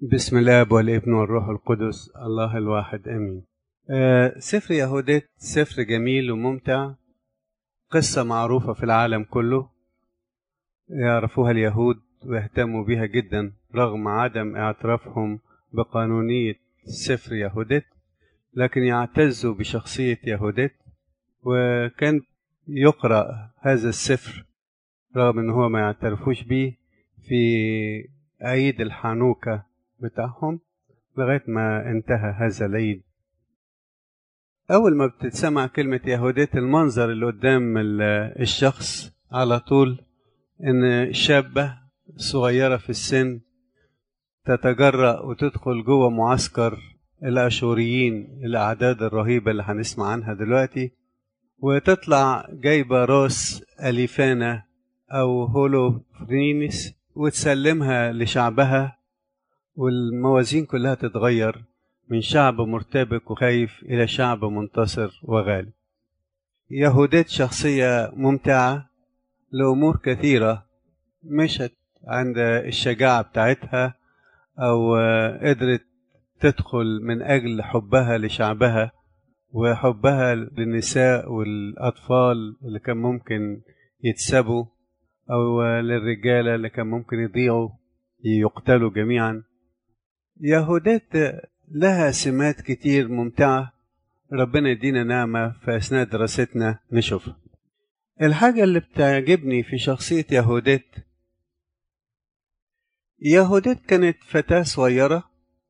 بسم الله والابن والروح القدس الله الواحد امين آه سفر يهوديت سفر جميل وممتع قصة معروفة في العالم كله يعرفوها اليهود ويهتموا بها جدا رغم عدم اعترافهم بقانونية سفر يهوديت لكن يعتزوا بشخصية يهوديت وكان يقرأ هذا السفر رغم ان هو ما يعترفوش بيه في عيد الحانوكة بتاعهم لغاية ما انتهى هذا العيد أول ما بتتسمع كلمة يهوديت المنظر اللي قدام الشخص على طول إن شابة صغيرة في السن تتجرأ وتدخل جوه معسكر الأشوريين الأعداد الرهيبة اللي هنسمع عنها دلوقتي وتطلع جايبة راس أليفانا أو هولوفرينيس وتسلمها لشعبها والموازين كلها تتغير من شعب مرتبك وخايف إلى شعب منتصر وغالب يهوديت شخصية ممتعة لأمور كثيرة مشت عند الشجاعة بتاعتها أو قدرت تدخل من أجل حبها لشعبها وحبها للنساء والأطفال اللي كان ممكن يتسبوا أو للرجالة اللي كان ممكن يضيعوا يقتلوا جميعا يهودات لها سمات كتير ممتعة ربنا يدينا نعمة في أثناء دراستنا نشوفها الحاجة اللي بتعجبني في شخصية يهودات يهودات كانت فتاة صغيرة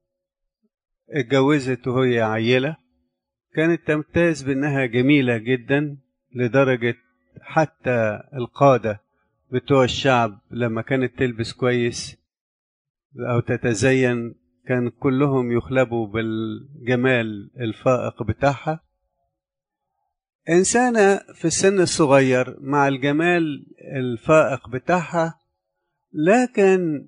اتجوزت وهي عيلة كانت تمتاز بأنها جميلة جدا لدرجة حتى القادة بتوع الشعب لما كانت تلبس كويس أو تتزين كان كلهم يخلبوا بالجمال الفائق بتاعها إنسانة في السن الصغير مع الجمال الفائق بتاعها لكن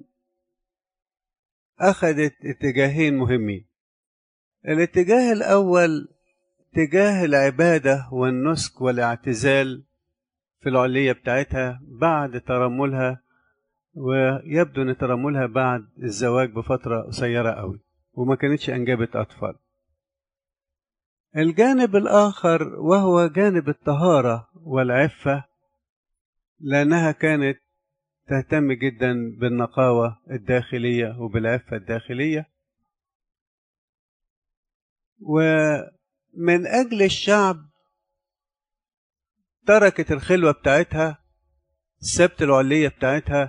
أخذت اتجاهين مهمين الاتجاه الأول اتجاه العبادة والنسك والاعتزال في العلية بتاعتها بعد ترملها ويبدو ان ترملها بعد الزواج بفترة قصيرة قوي وما كانتش انجبت اطفال الجانب الاخر وهو جانب الطهارة والعفة لانها كانت تهتم جدا بالنقاوة الداخلية وبالعفة الداخلية ومن اجل الشعب تركت الخلوة بتاعتها سبت العلية بتاعتها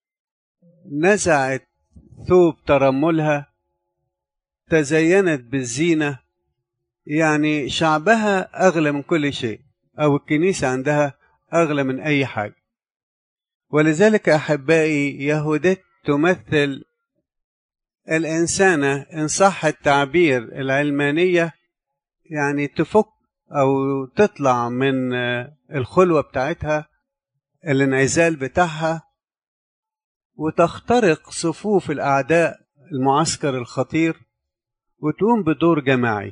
نزعت ثوب ترملها تزينت بالزينة يعني شعبها أغلى من كل شيء أو الكنيسة عندها أغلى من أي حاجة ولذلك أحبائي يهودت تمثل الإنسانة إن صح التعبير العلمانية يعني تفك أو تطلع من الخلوة بتاعتها الانعزال بتاعها وتخترق صفوف الأعداء المعسكر الخطير وتقوم بدور جماعي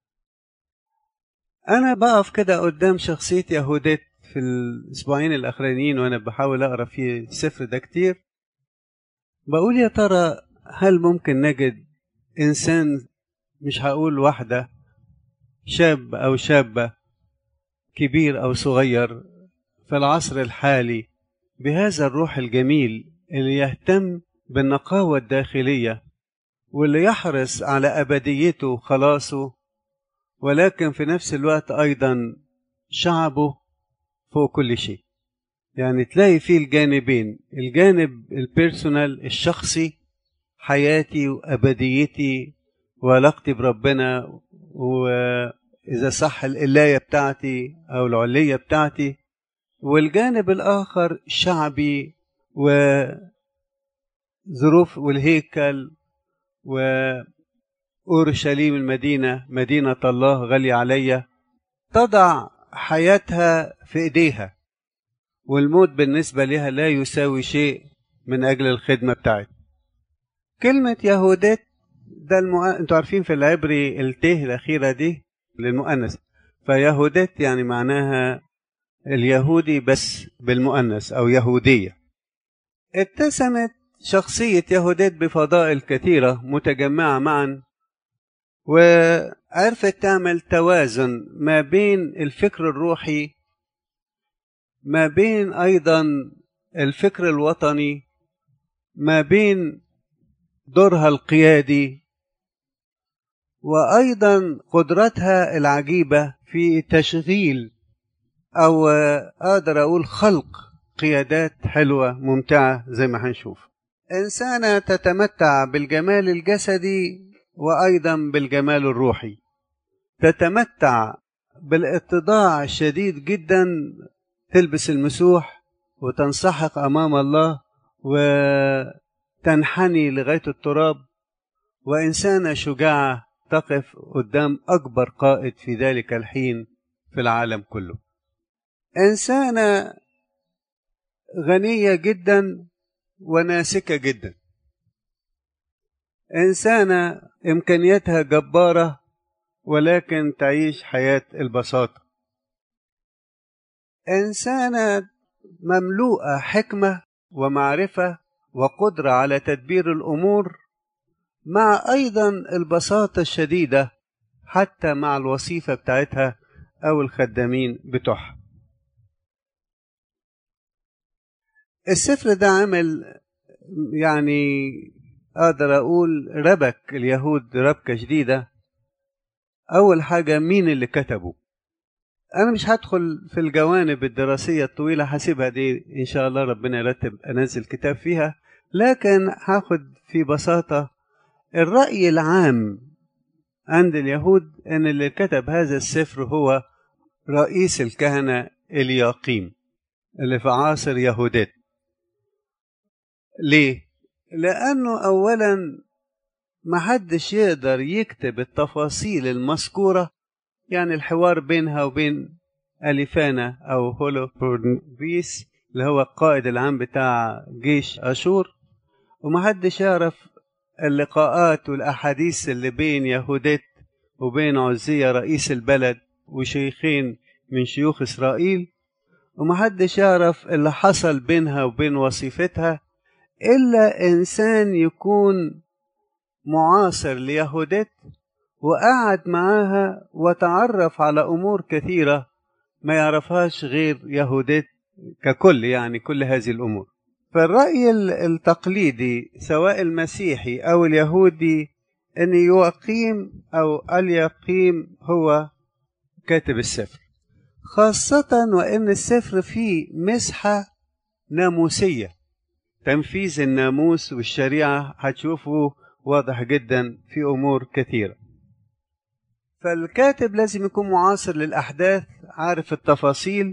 أنا بقف كده قدام شخصية يهوديت في الأسبوعين الأخرانيين وأنا بحاول أقرأ في السفر ده كتير بقول يا ترى هل ممكن نجد إنسان مش هقول واحدة شاب أو شابة كبير أو صغير في العصر الحالي بهذا الروح الجميل اللي يهتم بالنقاوة الداخلية واللي يحرص على أبديته وخلاصه ولكن في نفس الوقت أيضا شعبه فوق كل شيء يعني تلاقي فيه الجانبين الجانب البيرسونال الشخصي حياتي وأبديتي وعلاقتي بربنا وإذا صح القلاية بتاعتي أو العلية بتاعتي والجانب الآخر شعبي وظروف والهيكل وأورشليم المدينة مدينة الله غالية عليا تضع حياتها في إيديها والموت بالنسبة لها لا يساوي شيء من أجل الخدمة بتاعتها كلمة يهودات ده المؤ... انتوا عارفين في العبري الته الأخيرة دي للمؤنث فيهودات يعني معناها اليهودي بس بالمؤنث أو يهودية اتسمت شخصية يهوديت بفضائل كثيرة متجمعة معا وعرفت تعمل توازن ما بين الفكر الروحي ما بين أيضا الفكر الوطني ما بين دورها القيادي وأيضا قدرتها العجيبة في تشغيل أو أقدر أقول خلق قيادات حلوة ممتعة زي ما هنشوف إنسانة تتمتع بالجمال الجسدي وأيضا بالجمال الروحي تتمتع بالاتضاع الشديد جدا تلبس المسوح وتنسحق أمام الله وتنحني لغاية التراب وإنسانة شجاعة تقف قدام أكبر قائد في ذلك الحين في العالم كله إنسانة غنية جدا وناسكة جدا إنسانة إمكانياتها جبارة ولكن تعيش حياة البساطة إنسانة مملوءة حكمة ومعرفة وقدرة على تدبير الأمور مع أيضا البساطة الشديدة حتى مع الوظيفة بتاعتها أو الخدامين بتوعها السفر ده عمل يعني أقدر أقول ربك اليهود ربكة شديدة أول حاجة مين اللي كتبه أنا مش هدخل في الجوانب الدراسية الطويلة هسيبها دي إن شاء الله ربنا يرتب أنزل كتاب فيها لكن هاخد في بساطة الرأي العام عند اليهود أن اللي كتب هذا السفر هو رئيس الكهنة الياقيم اللي في عصر يهودات ليه؟ لأنه أولا محدش يقدر يكتب التفاصيل المذكورة يعني الحوار بينها وبين أليفانا أو هولوبورنبيس اللي هو القائد العام بتاع جيش أشور ومحدش يعرف اللقاءات والأحاديث اللي بين يهودت وبين عزية رئيس البلد وشيخين من شيوخ إسرائيل ومحدش يعرف اللي حصل بينها وبين وصيفتها إلا إنسان يكون معاصر ليهودت وقعد معاها وتعرف على أمور كثيرة ما يعرفهاش غير يهودت ككل يعني كل هذه الأمور فالرأي التقليدي سواء المسيحي أو اليهودي أن يقيم أو اليقيم هو كاتب السفر خاصة وأن السفر فيه مسحة ناموسية تنفيذ الناموس والشريعة هتشوفوا واضح جدا في أمور كثيرة فالكاتب لازم يكون معاصر للأحداث عارف التفاصيل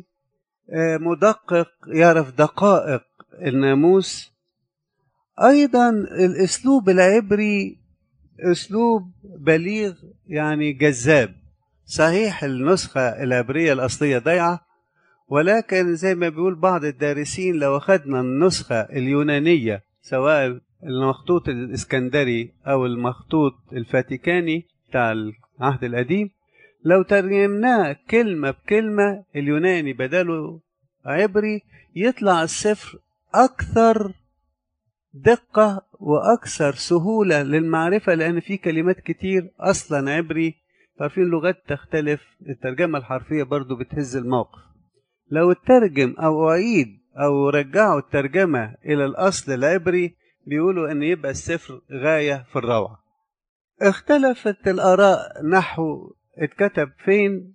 مدقق يعرف دقائق الناموس أيضا الأسلوب العبري أسلوب بليغ يعني جذاب صحيح النسخة العبرية الأصلية ضيعة ولكن زي ما بيقول بعض الدارسين لو أخذنا النسخة اليونانية سواء المخطوط الإسكندري أو المخطوط الفاتيكاني بتاع العهد القديم لو ترجمناه كلمة بكلمة اليوناني بداله عبري يطلع السفر أكثر دقة وأكثر سهولة للمعرفة لأن في كلمات كتير أصلا عبري عارفين اللغات تختلف الترجمة الحرفية برضو بتهز الموقف لو الترجم أو أعيد أو رجعوا الترجمة إلى الأصل العبري بيقولوا أن يبقى السفر غاية في الروعة اختلفت الآراء نحو اتكتب فين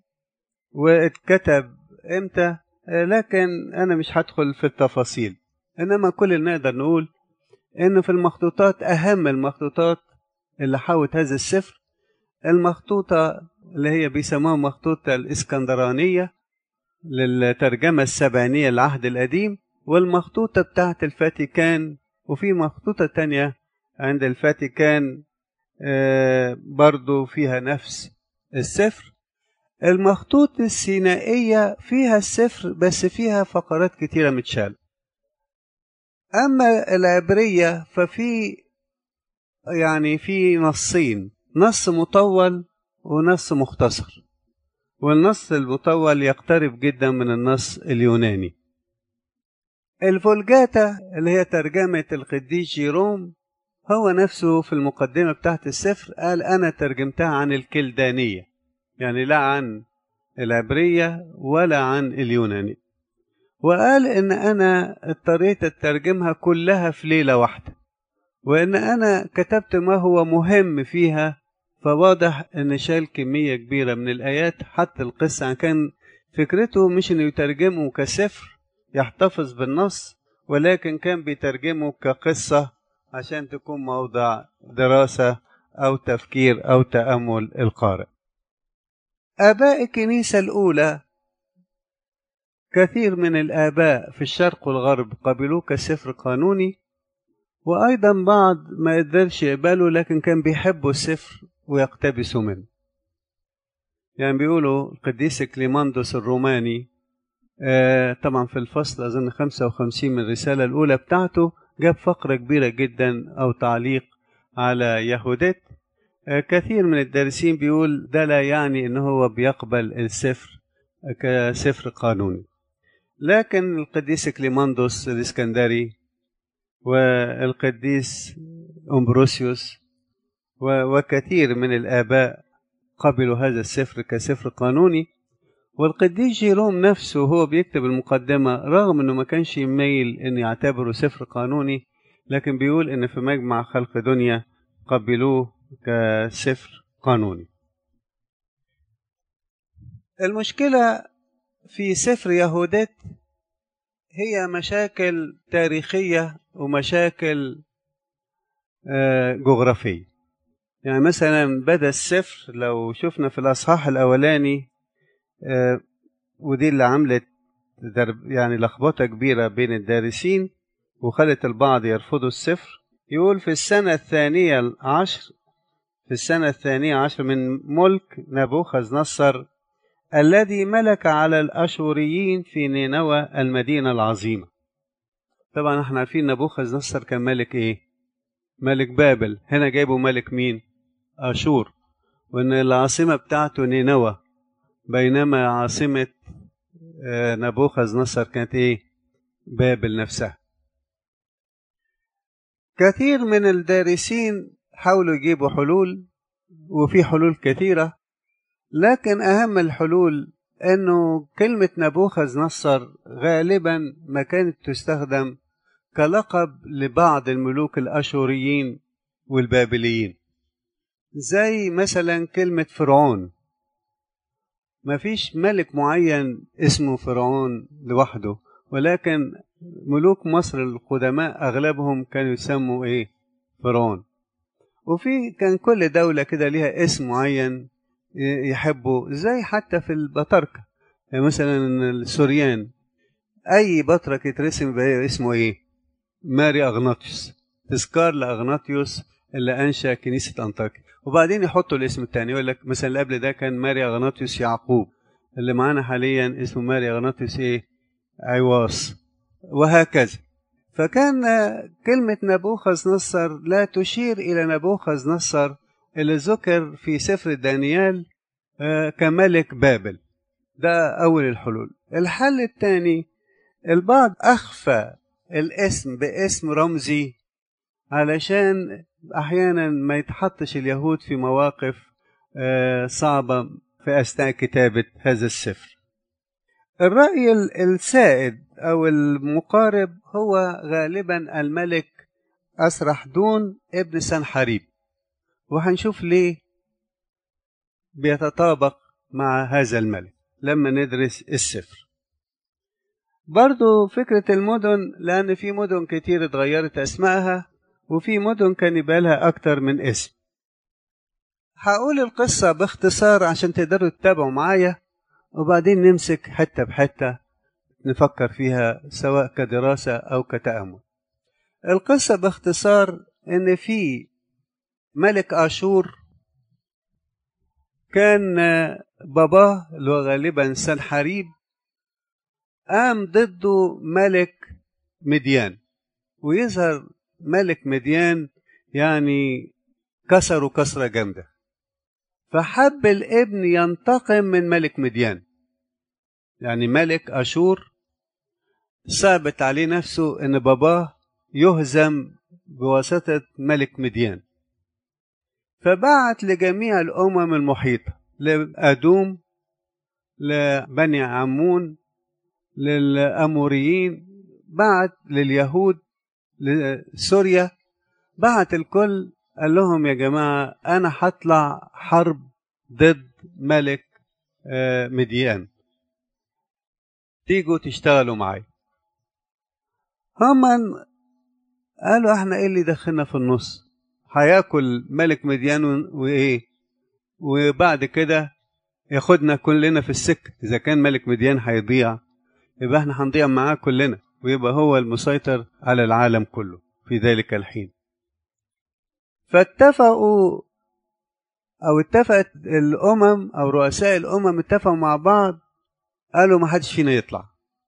واتكتب امتى لكن أنا مش هدخل في التفاصيل إنما كل اللي نقدر نقول إنه في المخطوطات أهم المخطوطات اللي حوت هذا السفر المخطوطة اللي هي بيسموها مخطوطة الإسكندرانية للترجمة السبعينية للعهد القديم والمخطوطة بتاعة الفاتيكان وفي مخطوطة تانية عند الفاتيكان برضو فيها نفس السفر المخطوط السينائية فيها السفر بس فيها فقرات كتيرة متشالة أما العبرية ففي يعني في نصين نص مطول ونص مختصر والنص المطول يقترب جدا من النص اليوناني الفولجاتا اللي هي ترجمة القديس جيروم هو نفسه في المقدمة بتاعت السفر قال أنا ترجمتها عن الكلدانية يعني لا عن العبرية ولا عن اليوناني وقال إن أنا اضطريت أترجمها كلها في ليلة واحدة وإن أنا كتبت ما هو مهم فيها فواضح إن شال كمية كبيرة من الآيات حتى القصة كان فكرته مش إنه يترجمه كسفر يحتفظ بالنص ولكن كان بيترجمه كقصة عشان تكون موضع دراسة أو تفكير أو تأمل القارئ آباء الكنيسة الأولى كثير من الآباء في الشرق والغرب قبلوه كسفر قانوني وأيضا بعض ما قدرش يقبلوا لكن كان بيحبوا السفر ويقتبسوا منه يعني بيقولوا القديس كليماندوس الروماني آه طبعا في الفصل أظن 55 من الرسالة الأولى بتاعته جاب فقرة كبيرة جدا أو تعليق على يهودت آه كثير من الدارسين بيقول ده لا يعني إن هو بيقبل السفر كسفر قانوني لكن القديس كليماندوس الإسكندري والقديس أمبروسيوس وكثير من الآباء قبلوا هذا السفر كسفر قانوني والقديس جيروم نفسه هو بيكتب المقدمة رغم انه ما كانش يميل ان يعتبره سفر قانوني لكن بيقول ان في مجمع خلق دنيا قبلوه كسفر قانوني المشكلة في سفر يهودت هي مشاكل تاريخية ومشاكل جغرافية يعني مثلا بدا السفر لو شفنا في الأصحاح الأولاني ودي اللي عملت يعني لخبطة كبيرة بين الدارسين وخلت البعض يرفضوا السفر يقول في السنة الثانية عشر في السنة الثانية عشر من ملك نبوخذ نصر الذي ملك على الأشوريين في نينوى المدينة العظيمة طبعا احنا عارفين نبوخذ نصر كان ملك ايه ملك بابل هنا جايبوا ملك مين أشور وإن العاصمة بتاعته نينوى بينما عاصمة نبوخذ نصر كانت ايه بابل نفسها كثير من الدارسين حاولوا يجيبوا حلول وفي حلول كثيرة لكن أهم الحلول أنه كلمة نبوخذ نصر غالبا ما كانت تستخدم كلقب لبعض الملوك الأشوريين والبابليين زي مثلا كلمة فرعون ما فيش ملك معين اسمه فرعون لوحده ولكن ملوك مصر القدماء أغلبهم كانوا يسموا إيه فرعون وفي كان كل دولة كده ليها اسم معين يحبوا زي حتى في البطاركة يعني مثلا السوريان أي بطرك يترسم اسمه إيه ماري أغناطيوس تذكار لأغناطيوس اللي أنشأ كنيسة أنطاكيا وبعدين يحطوا الاسم الثاني يقول لك مثلا اللي قبل ده كان ماري أغناطيوس يعقوب اللي معانا حاليا اسمه ماري أغناطيوس إيه عواص وهكذا فكان كلمة نبوخذ نصر لا تشير إلى نبوخذ نصر اللي ذكر في سفر دانيال كملك بابل ده أول الحلول الحل الثاني البعض أخفى الاسم باسم رمزي علشان أحيانا ما يتحطش اليهود في مواقف صعبة في أثناء كتابة هذا السفر الرأي السائد أو المقارب هو غالبا الملك أسرحدون ابن سنحريب وهنشوف ليه بيتطابق مع هذا الملك لما ندرس السفر برضو فكرة المدن لأن في مدن كتير اتغيرت أسمائها وفي مدن كان يبقى لها أكتر من اسم هقول القصة باختصار عشان تقدروا تتابعوا معايا وبعدين نمسك حتة بحتة نفكر فيها سواء كدراسة أو كتأمل القصة باختصار إن في ملك آشور كان باباه اللي هو غالبا سنحريب قام ضده ملك مديان ويظهر ملك مديان يعني كسروا كسرة جامدة فحب الابن ينتقم من ملك مديان يعني ملك أشور صعبت عليه نفسه ان باباه يهزم بواسطة ملك مديان فبعت لجميع الأمم المحيطة لأدوم لبني عمون للأموريين بعت لليهود لسوريا بعت الكل قال لهم يا جماعة أنا هطلع حرب ضد ملك مديان تيجوا تشتغلوا معايا هما قالوا احنا ايه اللي دخلنا في النص هياكل ملك مديان وايه وبعد كده ياخدنا كلنا في السكة إذا كان ملك مديان هيضيع يبقى احنا هنضيع معاه كلنا ويبقى هو المسيطر على العالم كله في ذلك الحين فاتفقوا أو اتفقت الأمم أو رؤساء الأمم اتفقوا مع بعض قالوا ما حدش فينا يطلع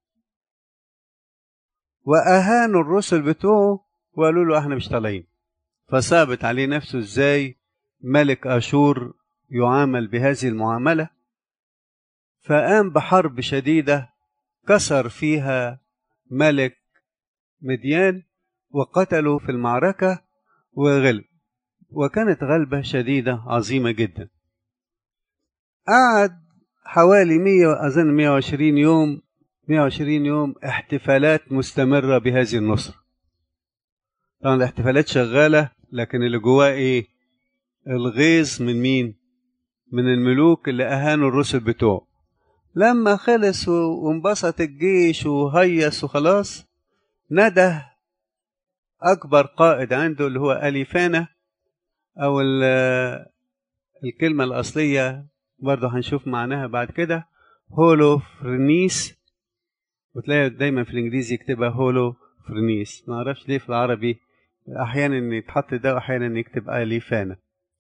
وأهانوا الرسل بتوعه وقالوا له احنا مش طالعين فصابت عليه نفسه ازاي ملك أشور يعامل بهذه المعاملة فقام بحرب شديدة كسر فيها ملك مديان وقتله في المعركة وغلب وكانت غلبة شديدة عظيمة جدا قعد حوالي 100 أظن 120 يوم 120 يوم احتفالات مستمرة بهذه النصرة طبعا الاحتفالات شغالة لكن اللي جواه ايه الغيظ من مين من الملوك اللي أهانوا الرسل بتوعه لما خلص وانبسط الجيش وهيص وخلاص نده أكبر قائد عنده اللي هو أليفانا أو الكلمة الأصلية برضه هنشوف معناها بعد كده هولو فرنيس وتلاقي دايما في الإنجليزي يكتبها هولو فرنيس ما أعرفش ليه في العربي أحيانا يتحط ده وأحيانا يكتب أليفانا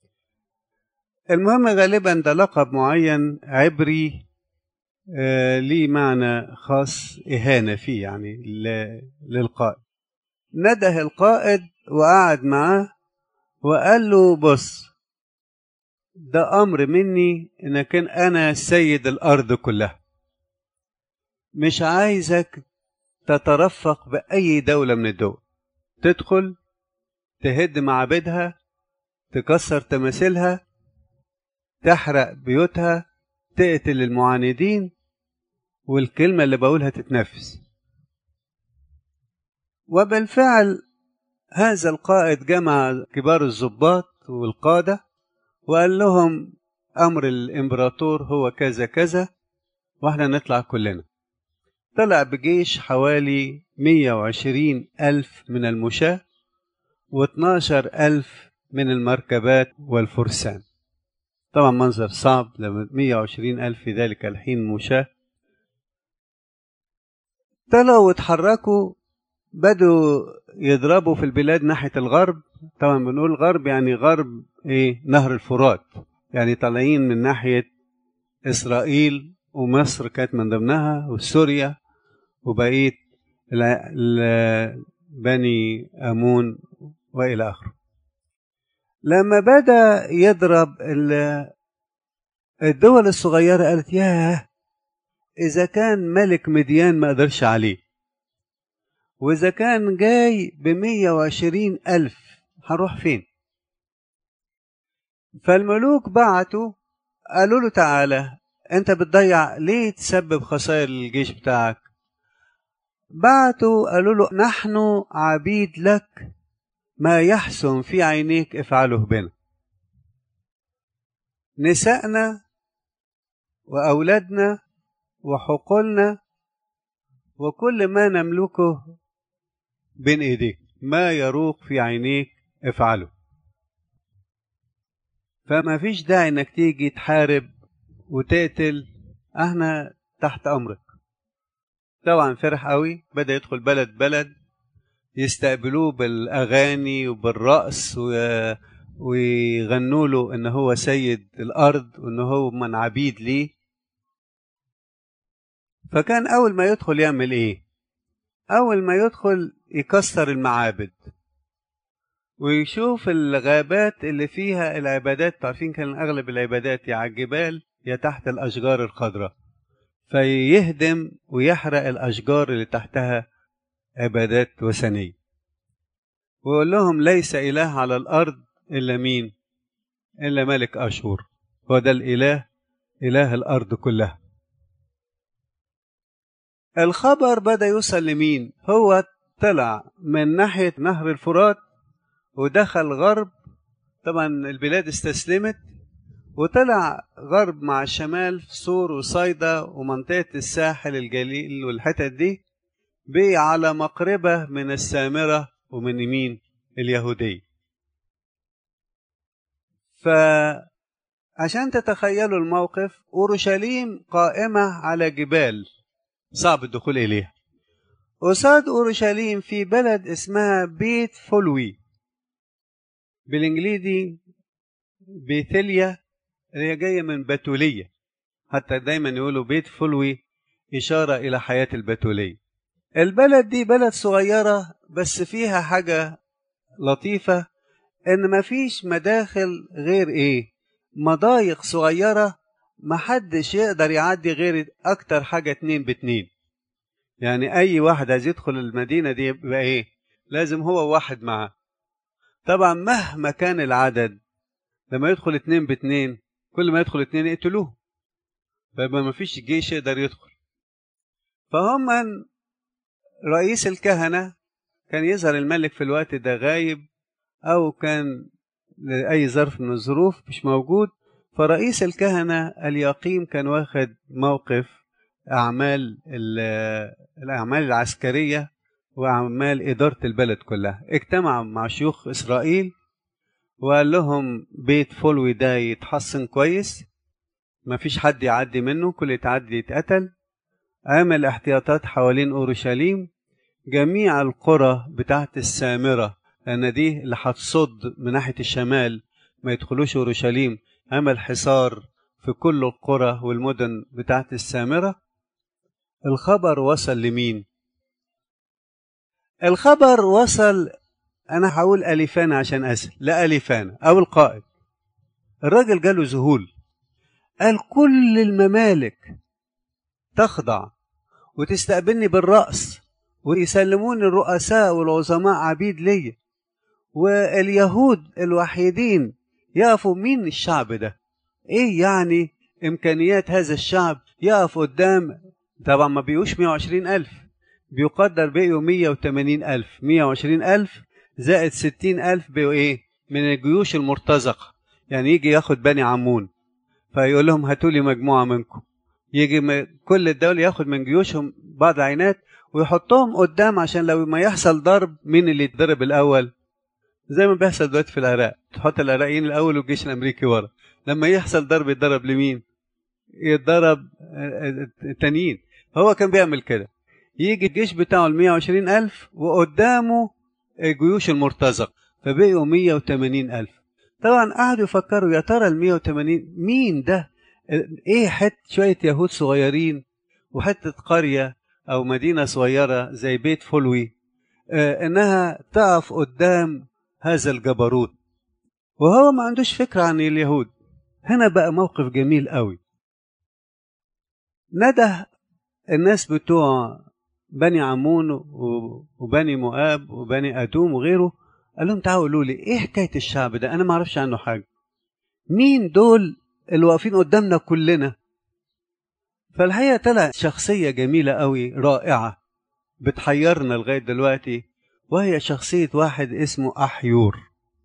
المهم غالبا ده لقب معين عبري آه ليه معنى خاص إهانة فيه يعني للقائد نده القائد وقعد معاه وقال له بص ده أمر مني إن كان أنا سيد الأرض كلها مش عايزك تترفق بأي دولة من الدول تدخل تهد معابدها تكسر تماثيلها تحرق بيوتها تقتل المعاندين والكلمة اللي بقولها تتنفذ وبالفعل هذا القائد جمع كبار الضباط والقادة وقال لهم أمر الإمبراطور هو كذا كذا وإحنا نطلع كلنا طلع بجيش حوالي 120 ألف من المشاة و12 ألف من المركبات والفرسان طبعا منظر صعب لما 120 ألف في ذلك الحين مشاة طلعوا واتحركوا بدوا يضربوا في البلاد ناحية الغرب طبعا بنقول غرب يعني غرب ايه نهر الفرات يعني طالعين من ناحية إسرائيل ومصر كانت من ضمنها وسوريا وبقية بني أمون وإلى آخره لما بدأ يضرب الدول الصغيرة قالت ياه إذا كان ملك مديان ما قدرش عليه وإذا كان جاي بمية وعشرين ألف هنروح فين فالملوك بعتوا قالوا له تعالى أنت بتضيع ليه تسبب خسائر للجيش بتاعك بعتوا قالوا له نحن عبيد لك ما يحسن في عينيك افعله بنا نسائنا وأولادنا وحقولنا وكل ما نملكه بين ايديك ما يروق في عينيك افعله فما فيش داعي انك تيجي تحارب وتقتل احنا تحت امرك طبعا فرح قوي بدا يدخل بلد بلد يستقبلوه بالاغاني وبالرقص و... ويغنوا له ان هو سيد الارض وان هو من عبيد ليه فكان اول ما يدخل يعمل ايه اول ما يدخل يكسر المعابد ويشوف الغابات اللي فيها العبادات عارفين كان اغلب العبادات يا على الجبال يا تحت الاشجار الخضراء فيهدم ويحرق الأشجار اللي تحتها عبادات وثنية ويقول لهم ليس إله على الأرض إلا مين إلا ملك أشور هو ده الإله إله الأرض كلها الخبر بدأ يوصل لمين هو طلع من ناحية نهر الفرات ودخل غرب طبعا البلاد استسلمت وطلع غرب مع الشمال في سور وصيدا ومنطقة الساحل الجليل والحتت دي بقي على مقربة من السامرة ومن يمين اليهودية فعشان تتخيلوا الموقف أورشليم قائمة على جبال صعب الدخول إليها قصاد أورشليم في بلد اسمها بيت فولوي بالإنجليزي بيتليا اللي هي جاية من بتولية حتى دايما يقولوا بيت فولوي إشارة إلى حياة البتولية البلد دي بلد صغيرة بس فيها حاجة لطيفة إن مفيش مداخل غير إيه مضايق صغيرة محدش يقدر يعدي غير أكتر حاجة اتنين باتنين يعني أي واحد عايز يدخل المدينة دي يبقى إيه لازم هو واحد معاه طبعا مهما كان العدد لما يدخل اتنين باتنين كل ما يدخل اتنين يقتلوه فيبقى مفيش جيش يقدر يدخل فهم رئيس الكهنة كان يظهر الملك في الوقت ده غايب أو كان لأي ظرف من الظروف مش موجود فرئيس الكهنة اليقيم كان واخد موقف أعمال الأعمال العسكرية وأعمال إدارة البلد كلها اجتمع مع شيوخ إسرائيل وقال لهم بيت فولوي ده يتحصن كويس مفيش حد يعدي منه كل يتعدي يتقتل عمل احتياطات حوالين أورشليم جميع القرى بتاعت السامرة لأن دي اللي هتصد من ناحية الشمال ما يدخلوش أورشليم عمل حصار في كل القرى والمدن بتاعت السامرة الخبر وصل لمين الخبر وصل أنا هقول أليفان عشان أسهل لا أليفان أو القائد الراجل جاله ذهول قال كل الممالك تخضع وتستقبلني بالرأس ويسلموني الرؤساء والعظماء عبيد ليا واليهود الوحيدين يقفوا مين الشعب ده ايه يعني امكانيات هذا الشعب يقف قدام طبعا ما بيقوش 120 الف بيقدر بقيوا 180 الف 120 الف زائد 60 الف بقوا ايه من الجيوش المرتزقه يعني يجي ياخد بني عمون فيقول لهم هاتوا لي مجموعه منكم يجي كل الدولة ياخد من جيوشهم بعض عينات ويحطهم قدام عشان لو ما يحصل ضرب مين اللي يتضرب الأول زي ما بيحصل دلوقتي في العراق تحط العراقيين الأول والجيش الأمريكي ورا لما يحصل ضرب يتضرب لمين يتضرب التانيين هو كان بيعمل كده يجي الجيش بتاعه ال 120 ألف وقدامه الجيوش المرتزقة فبقوا 180 ألف طبعا قعدوا يفكروا يا ترى ال 180 مين ده ايه حت شويه يهود صغيرين وحته قريه او مدينه صغيره زي بيت فلوي آه انها تقف قدام هذا الجبروت وهو ما عندوش فكره عن اليهود هنا بقى موقف جميل قوي نده الناس بتوع بني عمون وبني مؤاب وبني ادوم وغيره قال لهم تعالوا قولوا لي ايه حكايه الشعب ده انا ما اعرفش عنه حاجه مين دول اللي واقفين قدامنا كلنا فالحقيقه طلع شخصيه جميله قوي رائعه بتحيرنا لغايه دلوقتي وهي شخصيه واحد اسمه احيور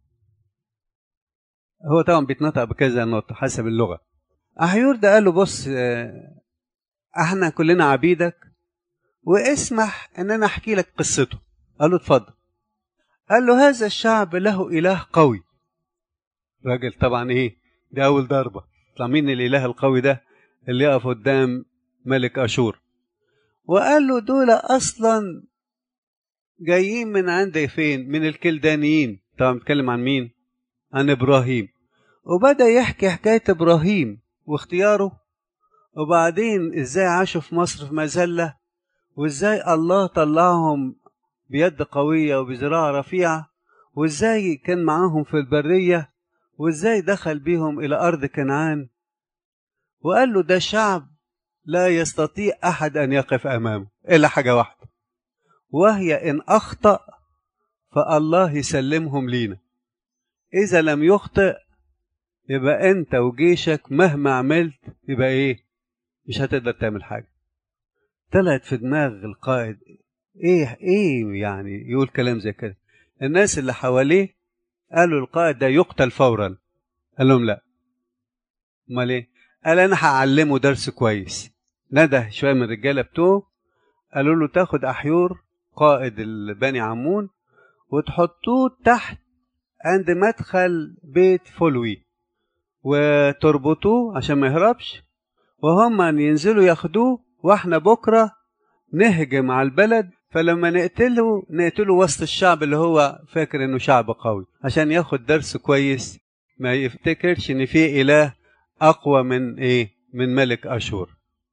هو طبعا بيتنطق بكذا نطق حسب اللغه احيور ده قال له بص احنا كلنا عبيدك واسمح ان انا احكي لك قصته قال له اتفضل قال له هذا الشعب له اله قوي راجل طبعا ايه دي اول ضربه طلع مين الاله القوي ده اللي يقف قدام ملك اشور وقال له دول اصلا جايين من عند فين من الكلدانيين طبعا بيتكلم عن مين عن ابراهيم وبدا يحكي حكايه ابراهيم واختياره وبعدين ازاي عاشوا في مصر في مذله وازاي الله طلعهم بيد قويه وبذراع رفيعه وازاي كان معاهم في البريه وازاي دخل بيهم الى ارض كنعان وقال له ده شعب لا يستطيع أحد أن يقف أمامه إلا حاجة واحدة وهي إن أخطأ فالله يسلمهم لينا إذا لم يخطئ يبقى أنت وجيشك مهما عملت يبقى إيه مش هتقدر تعمل حاجة طلعت في دماغ القائد إيه إيه يعني يقول كلام زي كده الناس اللي حواليه قالوا القائد ده يقتل فورا قال لهم لا امال ايه قال انا هعلمه درس كويس نده شويه من الرجاله بتوعه قالوا له تاخد احيور قائد البني عمون وتحطوه تحت عند مدخل بيت فلوي وتربطوه عشان ما يهربش وهم ينزلوا ياخدوه واحنا بكره نهجم على البلد فلما نقتله نقتله وسط الشعب اللي هو فاكر انه شعب قوي عشان ياخد درس كويس ما يفتكرش ان في اله اقوى من ايه من ملك اشور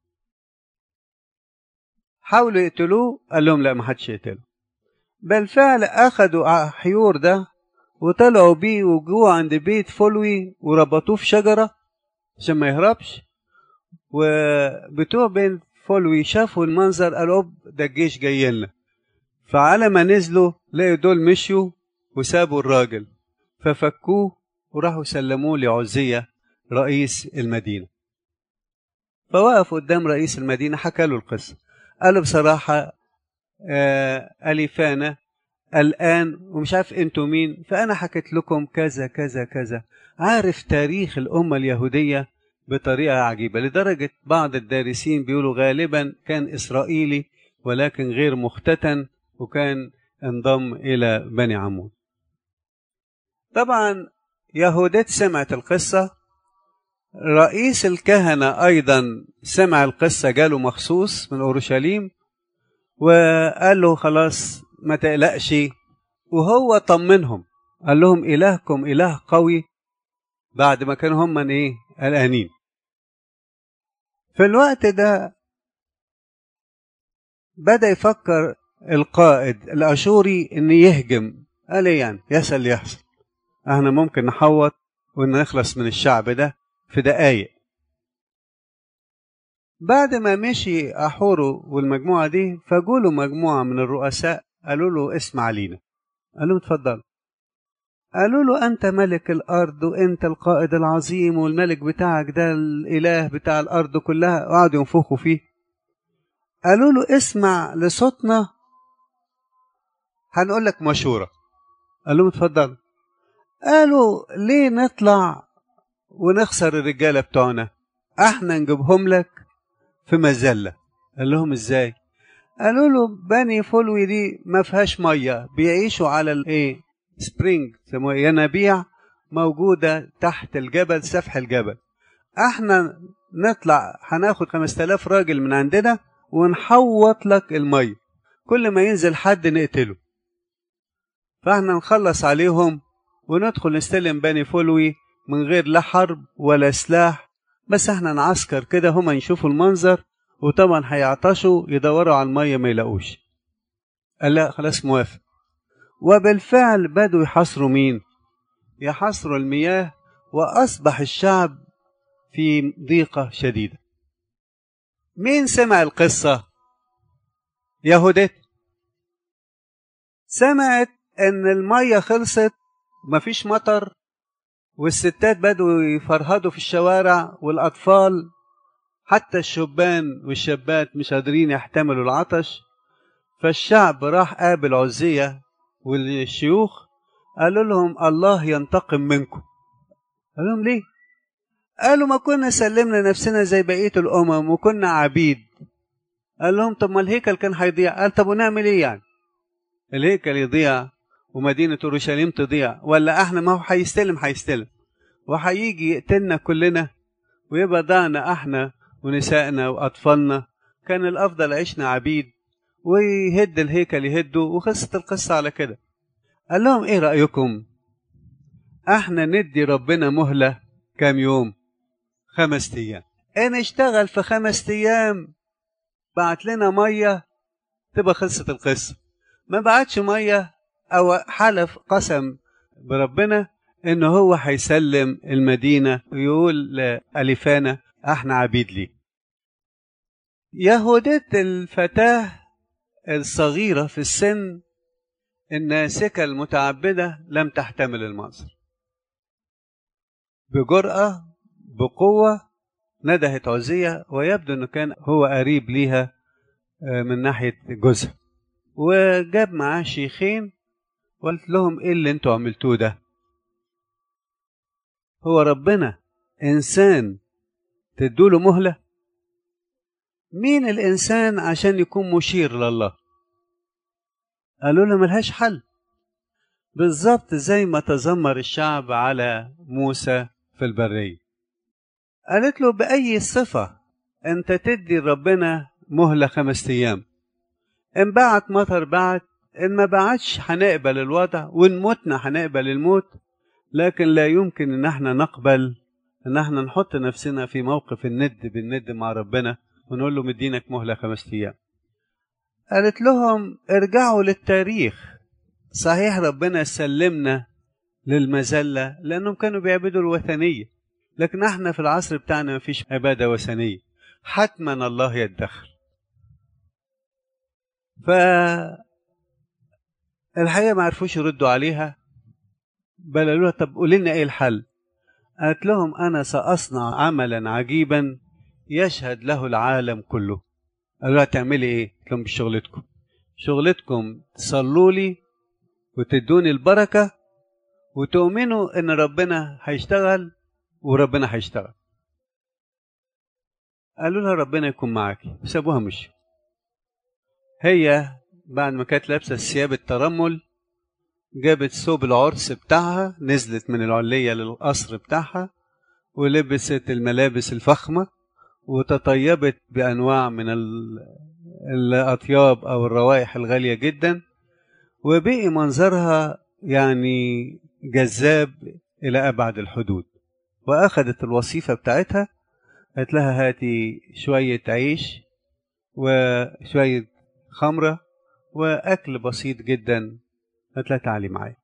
حاولوا يقتلوه قال لهم لا ما حدش يقتله بالفعل اخدوا حيور ده وطلعوا بيه وجوه عند بيت فلوي وربطوه في شجره عشان ما يهربش وبتوع بين فلوي شافوا المنظر قالوا ده الجيش جاي لنا فعلى ما نزلوا لقوا دول مشيوا وسابوا الراجل ففكوه وراحوا سلموه لعزية رئيس المدينة فوقف قدام رئيس المدينة حكى له القصة قال له بصراحة آه أليفانا الآن ومش عارف انتوا مين فأنا حكيت لكم كذا كذا كذا عارف تاريخ الأمة اليهودية بطريقة عجيبة لدرجة بعض الدارسين بيقولوا غالبا كان إسرائيلي ولكن غير مختتن وكان انضم إلى بني عمون طبعا يهودات سمعت القصة رئيس الكهنة أيضا سمع القصة جاله مخصوص من أورشليم وقال له خلاص ما تقلقش وهو طمنهم قال لهم إلهكم إله قوي بعد ما كانوا هم من إيه قلقانين في الوقت ده بدأ يفكر القائد الأشوري إن يهجم قال إيه يعني يحصل اللي يحصل احنا ممكن نحوط ونخلص من الشعب ده في دقايق بعد ما مشي أحورو والمجموعة دي فجوله مجموعة من الرؤساء قالوا له اسمع لينا قال لهم اتفضل قالوا له أنت ملك الأرض وأنت القائد العظيم والملك بتاعك ده الإله بتاع الأرض كلها وقعدوا ينفخوا فيه قالوا له اسمع لصوتنا هنقول لك مشورة قال لهم اتفضل قالوا ليه نطلع ونخسر الرجالة بتوعنا احنا نجيبهم لك في مذلة قال لهم ازاي قالوا له بني فلوي دي ما فيهاش ميه بيعيشوا على الايه سبرينج سموها ينابيع موجودة تحت الجبل سفح الجبل احنا نطلع هناخد 5000 راجل من عندنا ونحوط لك المية كل ما ينزل حد نقتله فاحنا نخلص عليهم وندخل نستلم بني فلوي من غير لا حرب ولا سلاح بس احنا نعسكر كده هما يشوفوا المنظر وطبعا هيعطشوا يدوروا على المية ما يلاقوش قال لا خلاص موافق وبالفعل بدوا يحصروا مين يحصروا المياه وأصبح الشعب في ضيقة شديدة مين سمع القصة يهودت سمعت ان المية خلصت ومفيش مطر والستات بدوا يفرهدوا في الشوارع والأطفال حتى الشبان والشابات مش قادرين يحتملوا العطش فالشعب راح قابل عزية والشيوخ قالوا لهم الله ينتقم منكم قال لهم ليه قالوا ما كنا سلمنا نفسنا زي بقية الأمم وكنا عبيد قال لهم طب ما الهيكل كان هيضيع قال طب ونعمل ايه يعني الهيكل يضيع ومدينة أورشليم تضيع ولا احنا ما هو هيستلم هيستلم وهيجي يقتلنا كلنا ويبقى ضعنا احنا ونسائنا وأطفالنا كان الأفضل عشنا عبيد ويهد الهيكل يهده وخلصت القصة على كده قال لهم ايه رأيكم احنا ندي ربنا مهلة كام يوم خمس ايام ان اشتغل في خمس ايام بعت لنا مية تبقى خلصت القصة ما بعتش مية او حلف قسم بربنا ان هو هيسلم المدينة ويقول لأليفانا احنا عبيد ليه يهودت الفتاة الصغيرة في السن الناسكة المتعبدة لم تحتمل المنظر بجرأة بقوة ندهت عزية ويبدو أنه كان هو قريب ليها من ناحية جوزها وجاب معاه شيخين وقلت لهم ايه اللي انتوا عملتوه ده هو ربنا انسان تدوله مهله مين الانسان عشان يكون مشير لله قالوا له ملهاش حل بالظبط زي ما تذمر الشعب على موسى في البرية قالت له بأي صفة أنت تدي ربنا مهلة خمس أيام إن بعت مطر بعت إن ما بعتش هنقبل الوضع وإن متنا هنقبل الموت لكن لا يمكن إن احنا نقبل إن احنا نحط نفسنا في موقف الند بالند مع ربنا ونقول له مدينك مهلة خمس أيام قالت لهم ارجعوا للتاريخ صحيح ربنا سلمنا للمذلة لأنهم كانوا بيعبدوا الوثنية لكن احنا في العصر بتاعنا مفيش عبادة وثنية حتما الله يتدخل ف الحقيقة ما عرفوش يردوا عليها بل قالوا لها طب قولي لنا ايه الحل قالت لهم انا ساصنع عملا عجيبا يشهد له العالم كله قالوا لها تعملي ايه قلت لهم بشغلتكم شغلتكم تصلوا لي وتدوني البركة وتؤمنوا ان ربنا هيشتغل وربنا هيشتغل قالوا لها ربنا يكون معاكي وسابوها مشي هي بعد ما كانت لابسه ثياب الترمل جابت ثوب العرس بتاعها نزلت من العليه للقصر بتاعها ولبست الملابس الفخمه وتطيبت بانواع من الاطياب او الروائح الغاليه جدا وبقي منظرها يعني جذاب الى ابعد الحدود واخذت الوظيفه بتاعتها قالت لها هاتي شويه عيش وشويه خمره واكل بسيط جدا قالت لها تعالي معايا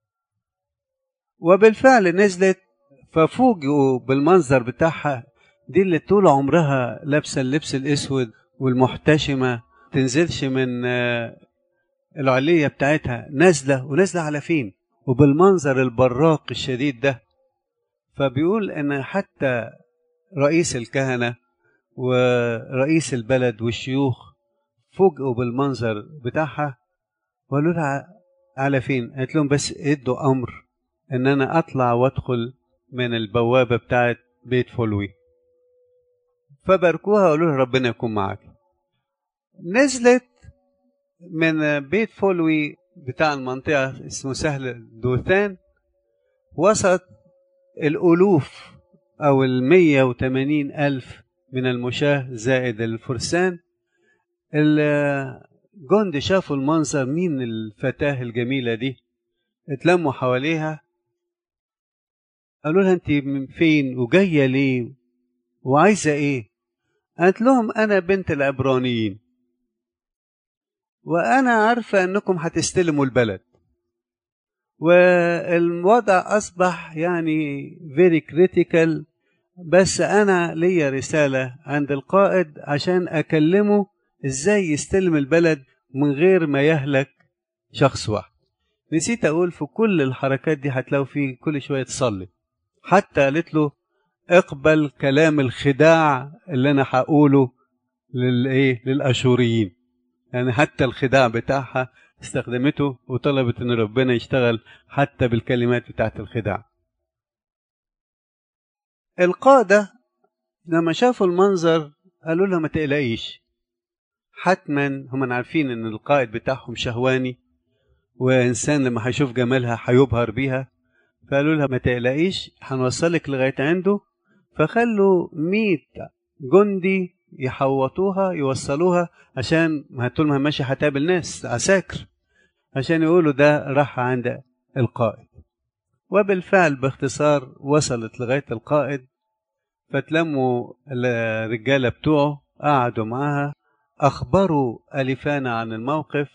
وبالفعل نزلت ففوجئوا بالمنظر بتاعها دي اللي طول عمرها لابسه اللبس الاسود والمحتشمه تنزلش من العليه بتاعتها نازله ونازله على فين وبالمنظر البراق الشديد ده فبيقول ان حتى رئيس الكهنه ورئيس البلد والشيوخ فوجئوا بالمنظر بتاعها وقالوا لها على فين قالت لهم بس ادوا امر ان انا اطلع وادخل من البوابه بتاعت بيت فلوي فباركوها وقالوا لها ربنا يكون معاك نزلت من بيت فولوي بتاع المنطقة اسمه سهل دوثان وسط الألوف أو المية وتمانين ألف من المشاة زائد الفرسان الجند شافوا المنظر مين الفتاة الجميلة دي اتلموا حواليها قالوا لها انت من فين وجاية ليه وعايزة ايه قالت لهم انا بنت العبرانيين وانا عارفة انكم هتستلموا البلد والوضع اصبح يعني very critical بس انا ليا رسالة عند القائد عشان اكلمه ازاي يستلم البلد من غير ما يهلك شخص واحد نسيت اقول في كل الحركات دي هتلاقوا فيه كل شوية تصلي حتى قالت له اقبل كلام الخداع اللي انا هقوله للايه للاشوريين يعني حتى الخداع بتاعها استخدمته وطلبت ان ربنا يشتغل حتى بالكلمات بتاعت الخداع القادة لما شافوا المنظر قالوا لها ما تقلقيش حتما هم عارفين ان القائد بتاعهم شهواني وانسان لما هيشوف جمالها هيبهر بيها فقالوا لها ما تقلقيش هنوصلك لغايه عنده فخلوا مية جندي يحوطوها يوصلوها عشان ما طول ما ماشي هتقابل ناس عساكر عشان يقولوا ده راح عند القائد وبالفعل باختصار وصلت لغايه القائد فتلموا الرجاله بتوعه قعدوا معاها اخبروا اليفانا عن الموقف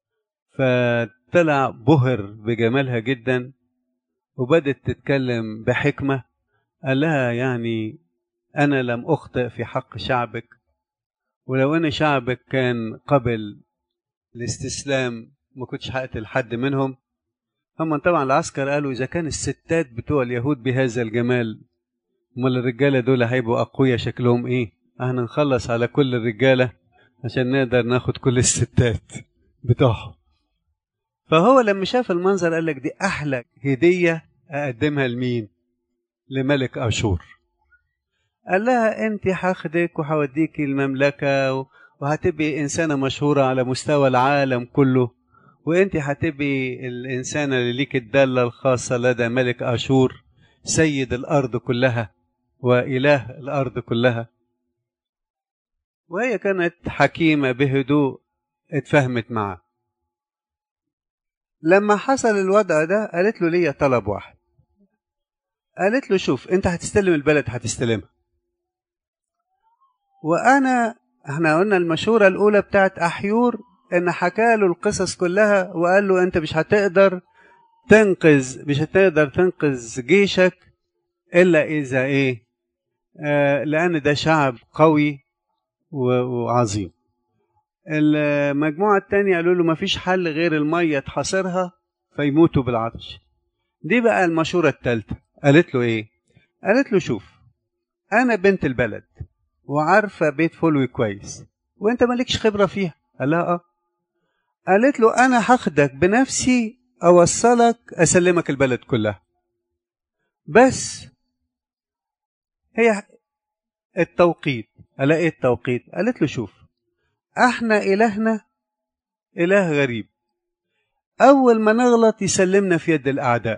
فطلع بهر بجمالها جدا وبدت تتكلم بحكمة قال لها يعني أنا لم أخطئ في حق شعبك ولو ان شعبك كان قبل الاستسلام ما كنتش هقتل حد منهم هم طبعا العسكر قالوا اذا كان الستات بتوع اليهود بهذا الجمال امال الرجاله دول هيبقوا اقوياء شكلهم ايه احنا نخلص على كل الرجاله عشان نقدر ناخد كل الستات بتوعهم فهو لما شاف المنظر قال لك دي احلى هديه اقدمها لمين لملك اشور قال لها انت هاخدك وهوديكي المملكه وهتبقي انسانه مشهوره على مستوى العالم كله وانت هتبقي الانسانه اللي ليك الداله الخاصه لدى ملك اشور سيد الارض كلها واله الارض كلها وهي كانت حكيمه بهدوء اتفهمت معه لما حصل الوضع ده قالت له ليا طلب واحد قالت له شوف انت هتستلم البلد هتستلمها وانا احنا قلنا المشورة الاولى بتاعت احيور ان حكى له القصص كلها وقال له انت مش هتقدر تنقذ مش هتقدر تنقذ جيشك الا اذا ايه آه لان ده شعب قوي وعظيم المجموعة التانية قالوا له مفيش حل غير المية تحاصرها فيموتوا بالعطش دي بقى المشورة التالتة قالت له ايه قالت له شوف انا بنت البلد وعارفة بيت فلوي كويس وانت مالكش خبرة فيها قال لها اه قالت له انا هاخدك بنفسي اوصلك اسلمك البلد كلها بس هي التوقيت قال ايه التوقيت قالت له شوف احنا الهنا اله غريب اول ما نغلط يسلمنا في يد الاعداء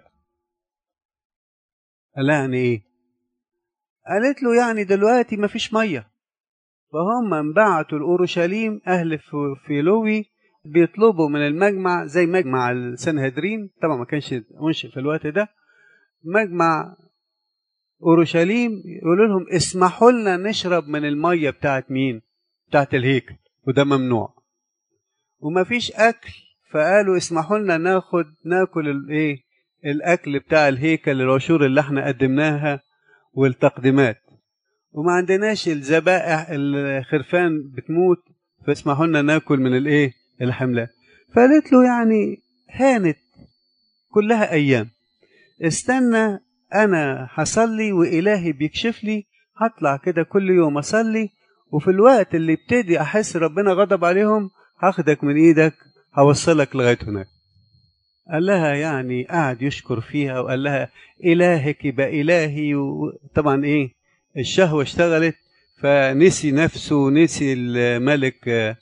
قال لها يعني ايه قالت له يعني دلوقتي مفيش ميه فهم انبعتوا لاورشليم اهل فيلوي بيطلبوا من المجمع زي مجمع السنهدرين طبعا ما كانش منشئ في الوقت ده مجمع اورشليم يقولوا لهم اسمحوا لنا نشرب من الميه بتاعت مين بتاعت الهيكل وده ممنوع ومفيش اكل فقالوا اسمحوا لنا ناخد ناكل الايه الاكل بتاع الهيكل العشور اللي احنا قدمناها والتقديمات وما عندناش الذبائح الخرفان بتموت فاسمحوا لنا ناكل من الايه الحملات فقالت له يعني هانت كلها ايام استنى انا هصلي والهي بيكشف لي هطلع كده كل يوم اصلي وفي الوقت اللي ابتدي احس ربنا غضب عليهم هاخدك من ايدك هوصلك لغايه هناك قال لها يعني قعد يشكر فيها وقال لها الهك يبقى الهي وطبعا ايه الشهوه اشتغلت فنسي نفسه ونسي الملك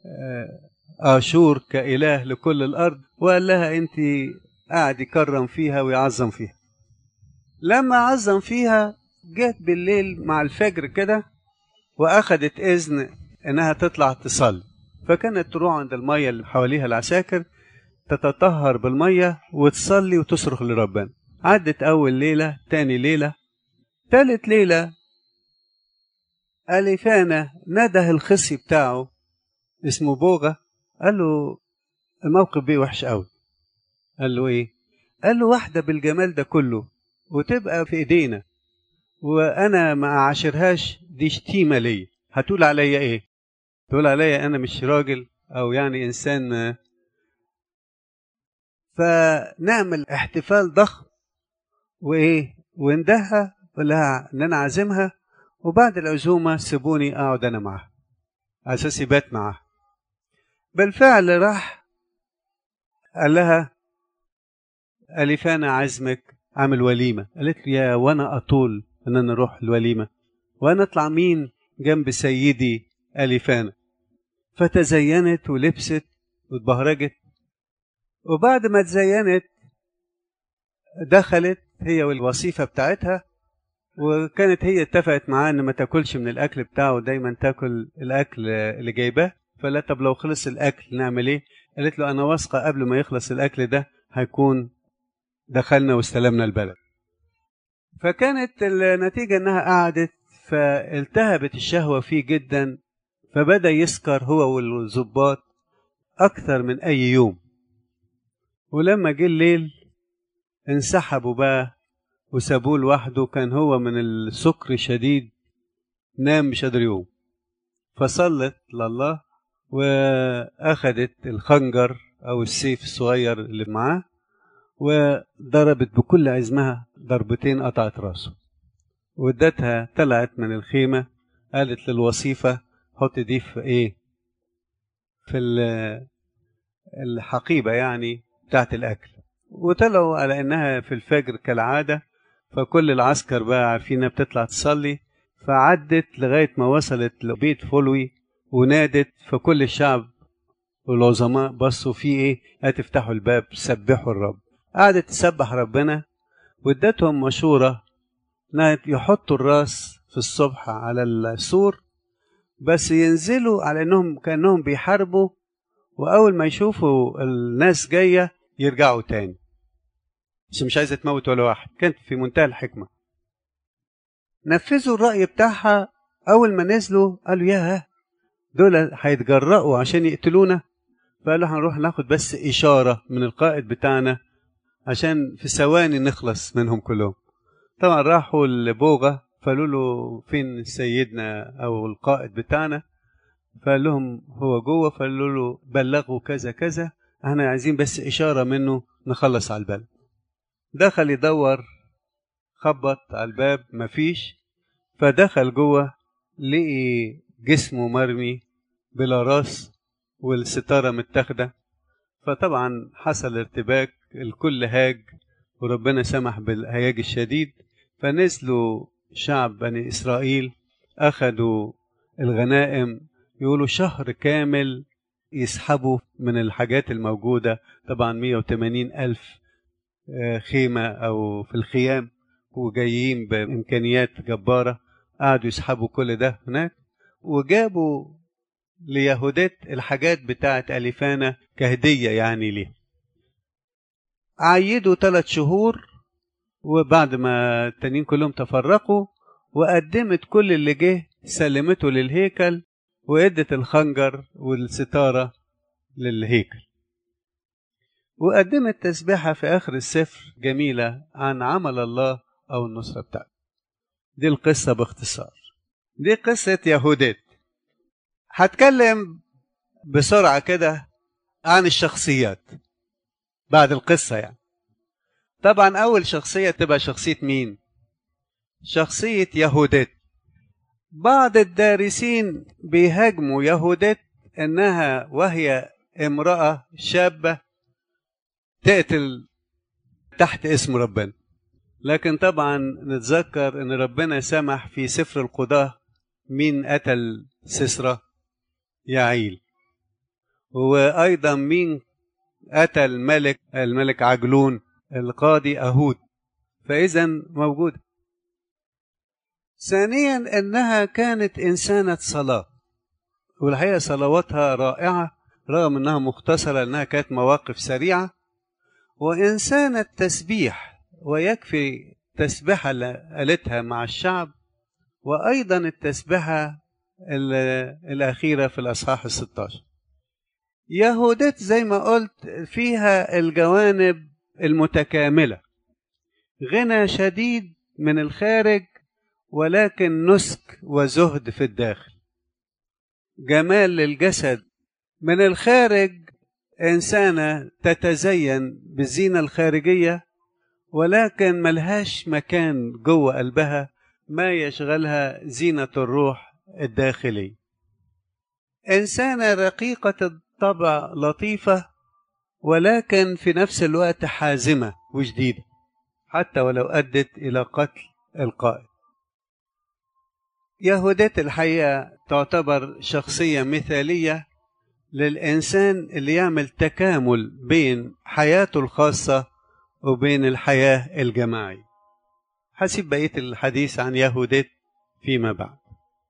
اشور كاله لكل الارض وقال لها انت قاعد يكرم فيها ويعظم فيها لما عظم فيها جت بالليل مع الفجر كده واخدت اذن انها تطلع تصلي فكانت تروح عند الميه اللي حواليها العساكر تتطهر بالميه وتصلي وتصرخ لربنا عدت اول ليله تاني ليله تالت ليله اليفانا نده الخصي بتاعه اسمه بوغا قال له الموقف بيه وحش قوي قال له ايه قال له واحده بالجمال ده كله وتبقى في ايدينا وانا ما اعاشرهاش دي شتيمه ليا هتقول عليا ايه تقول عليا انا مش راجل او يعني انسان فنعمل احتفال ضخم وايه وندها لها ان انا عازمها وبعد العزومه سيبوني اقعد انا معاها على اساس يبات معاها بالفعل راح قال لها اليفانا عزمك عامل وليمه قالت له يا وانا اطول ان انا اروح الوليمه وانا اطلع مين جنب سيدي اليفانا فتزينت ولبست واتبهرجت وبعد ما تزينت دخلت هي والوصيفه بتاعتها وكانت هي اتفقت معاه ان ما تاكلش من الاكل بتاعه دايما تاكل الاكل اللي جايباه فلا طب لو خلص الاكل نعمل ايه قالت له انا واثقه قبل ما يخلص الاكل ده هيكون دخلنا واستلمنا البلد فكانت النتيجه انها قعدت فالتهبت الشهوه فيه جدا فبدا يسكر هو والظباط اكثر من اي يوم ولما جه الليل انسحبوا بقى وسابوه لوحده كان هو من السكر شديد نام مش قادر يقوم فصلت لله وأخدت الخنجر أو السيف الصغير اللي معاه وضربت بكل عزمها ضربتين قطعت راسه وادتها طلعت من الخيمة قالت للوصيفة حط دي في ايه في الحقيبة يعني بتاعت الأكل وطلعوا على إنها في الفجر كالعادة فكل العسكر بقى عارفين إنها بتطلع تصلي فعدت لغاية ما وصلت لبيت فلوي ونادت فكل الشعب والعظماء بصوا في إيه هتفتحوا الباب سبحوا الرب قعدت تسبح ربنا وادتهم مشورة إنها يحطوا الراس في الصبح على السور بس ينزلوا على إنهم كأنهم بيحاربوا وأول ما يشوفوا الناس جاية يرجعوا تاني بس مش عايزة تموت ولا واحد كانت في منتهى الحكمة نفذوا الرأي بتاعها أول ما نزلوا قالوا ياه دول هيتجرأوا عشان يقتلونا فقالوا هنروح ناخد بس إشارة من القائد بتاعنا عشان في ثواني نخلص منهم كلهم طبعا راحوا لبوغة فقالوا له فين سيدنا أو القائد بتاعنا فقال لهم هو جوه فقالوا له بلغوا كذا كذا احنا عايزين بس إشارة منه نخلص على البلد دخل يدور خبط على الباب مفيش فدخل جوه لقي جسمه مرمي بلا راس والستارة متاخدة فطبعا حصل ارتباك الكل هاج وربنا سمح بالهياج الشديد فنزلوا شعب بني إسرائيل أخذوا الغنائم يقولوا شهر كامل يسحبوا من الحاجات الموجودة طبعا 180 ألف خيمة أو في الخيام وجايين بإمكانيات جبارة قعدوا يسحبوا كل ده هناك وجابوا ليهودات الحاجات بتاعة أليفانا كهدية يعني ليه عيدوا ثلاث شهور وبعد ما التانيين كلهم تفرقوا وقدمت كل اللي جه سلمته للهيكل وادت الخنجر والستارة للهيكل وقدمت تسبيحة في آخر السفر جميلة عن عمل الله أو النصرة بتاعته دي القصة باختصار دي قصة يهودات هتكلم بسرعة كده عن الشخصيات بعد القصة يعني طبعا أول شخصية تبقى شخصية مين شخصية يهودات بعض الدارسين بيهاجموا يهودات انها وهي امراه شابه تقتل تحت اسم ربنا لكن طبعا نتذكر ان ربنا سمح في سفر القضاه مين قتل سسرة يعيل وايضا مين قتل ملك الملك عجلون القاضي اهود فاذا موجوده ثانيا انها كانت انسانه صلاه والحقيقه صلواتها رائعه رغم انها مختصره انها كانت مواقف سريعه وانسانه تسبيح ويكفي تسبيحه اللي قالتها مع الشعب وايضا التسبيحه الاخيره في الاصحاح ال 16 يهودات زي ما قلت فيها الجوانب المتكامله غنى شديد من الخارج ولكن نسك وزهد في الداخل جمال للجسد من الخارج إنسانة تتزين بالزينة الخارجية ولكن ملهاش مكان جوه قلبها ما يشغلها زينة الروح الداخلي إنسانة رقيقة الطبع لطيفة ولكن في نفس الوقت حازمة وجديدة حتى ولو أدت إلى قتل القائد يهودات الحقيقة تعتبر شخصية مثالية للإنسان اللي يعمل تكامل بين حياته الخاصة وبين الحياة الجماعية حسب بقية الحديث عن يهودات فيما بعد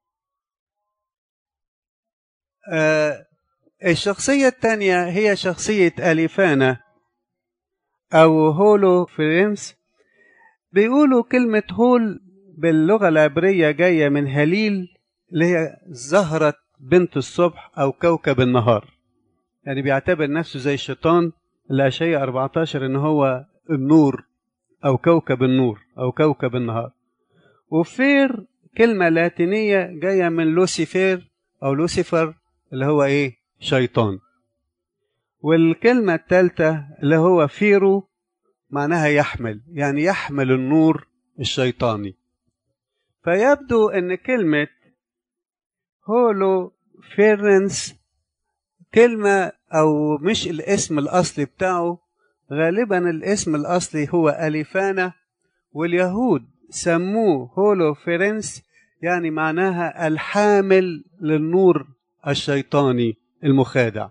آه الشخصية الثانية هي شخصية أليفانا أو هولو فريمس بيقولوا كلمة هول باللغة العبرية جاية من هليل اللي هي زهرة بنت الصبح أو كوكب النهار يعني بيعتبر نفسه زي الشيطان الأشياء 14 إن هو النور أو كوكب النور أو كوكب النهار وفير كلمة لاتينية جاية من لوسيفير أو لوسيفر اللي هو إيه شيطان والكلمة الثالثة اللي هو فيرو معناها يحمل يعني يحمل النور الشيطاني فيبدو ان كلمة هولو فيرنس كلمة او مش الاسم الاصلي بتاعه غالبا الاسم الاصلي هو اليفانا واليهود سموه هولو فيرنس يعني معناها الحامل للنور الشيطاني المخادع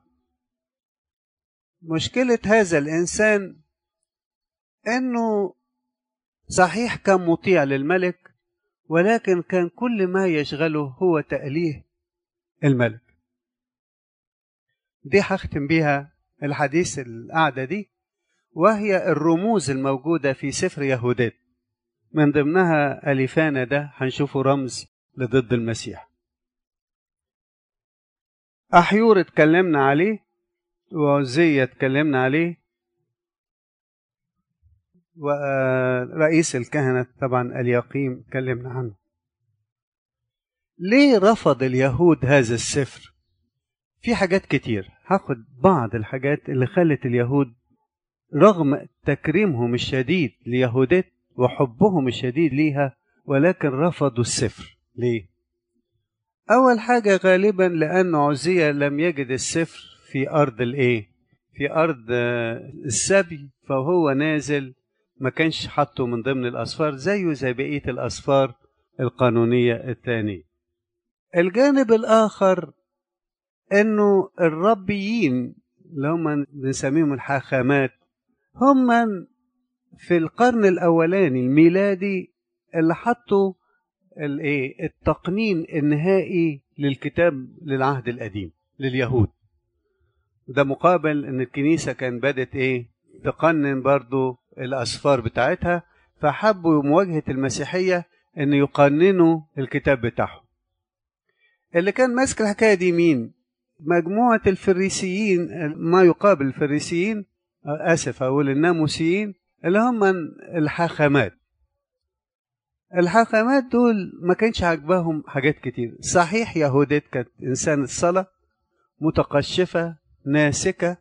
مشكلة هذا الإنسان إنه صحيح كان مطيع للملك ولكن كان كل ما يشغله هو تأليه الملك دي هختم بيها الحديث القعدة دي وهي الرموز الموجودة في سفر يهودات من ضمنها أليفانا ده هنشوفه رمز لضد المسيح أحيور اتكلمنا عليه وعزية اتكلمنا عليه ورئيس الكهنة طبعا اليقيم اتكلمنا عنه ليه رفض اليهود هذا السفر في حاجات كتير هاخد بعض الحاجات اللي خلت اليهود رغم تكريمهم الشديد ليهودات وحبهم الشديد ليها ولكن رفضوا السفر ليه اول حاجه غالبا لان عزية لم يجد السفر في ارض الايه في ارض السبي فهو نازل ما كانش حاطه من ضمن الاسفار زيه زي بقيه الاسفار القانونيه الثانيه الجانب الاخر انه الربيين اللي هم بنسميهم الحاخامات هم في القرن الاولاني الميلادي اللي حطوا الايه التقنين النهائي للكتاب للعهد القديم لليهود وده مقابل ان الكنيسه كان بدت ايه تقنن برضو الاسفار بتاعتها فحبوا مواجهه المسيحيه ان يقننوا الكتاب بتاعهم اللي كان ماسك الحكايه دي مين مجموعه الفريسيين ما يقابل الفريسيين اسف اقول الناموسيين اللي هم الحاخامات الحاخامات دول ما كانش عاجباهم حاجات كتير صحيح يهودات كانت انسان الصلاه متقشفه ناسكه